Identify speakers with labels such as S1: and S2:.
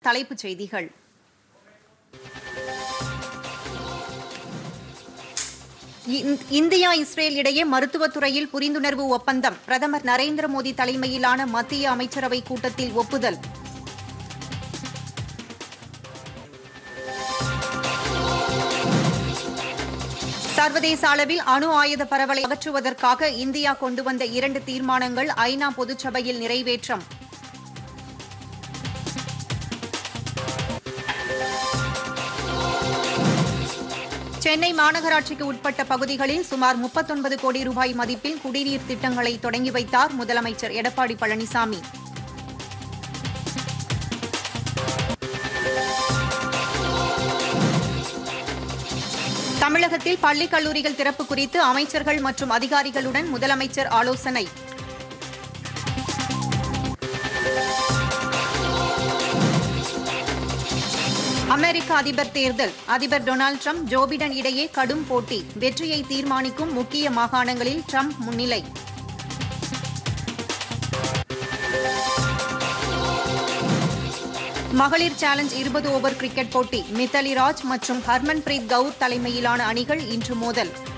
S1: தலைப்புச் செய்திகள் இந்- இந்தியா இஸ்ரேல் இடையே மருத்துவத் துறையில் புரிந்துணர்வு ஒப்பந்தம் பிரதமர் நரேந்திர மோடி தலைமையிலான மத்திய அமைச்சரவை கூட்டத்தில் ஒப்புதல் சர்வதேச அளவில் அணு ஆயுத பரவலை அகற்றுவதற்காக இந்தியா கொண்டு வந்த இரண்டு தீர்மானங்கள் ஐநா பொதுச்சபையில் நிறைவேற்றம் சென்னை மாநகராட்சிக்கு உட்பட்ட பகுதிகளில் சுமார் 39 கோடி ரூபாய் மதிப்பில் குடிநீர் திட்டங்களை தொடங்கி வைத்தார் முதலமைச்சர் எடப்பாடி பழனிசாமி தமிழகத்தில் பள்ளி கல்லூரிகள் திறப்பு குறித்து அமைச்சர்கள் மற்றும் அதிகாரிகளுடன் முதலமைச்சர் ஆலோசனை அமெரிக்க அதிபர் தேர்தல் அதிபர் டொனால்டு ட்ரம்ப் ஜோ பிடன் இடையே கடும் போட்டி வெற்றியை தீர்மானிக்கும் முக்கிய மாகாணங்களில் ட்ரம்ப் முன்னிலை மகளிர் சேலஞ்ச் இருபது ஓவர் கிரிக்கெட் போட்டி மித்தாலி ராஜ் மற்றும் ஹர்மன்பிரீத் கவுர் தலைமையிலான அணிகள் இன்று மோதல்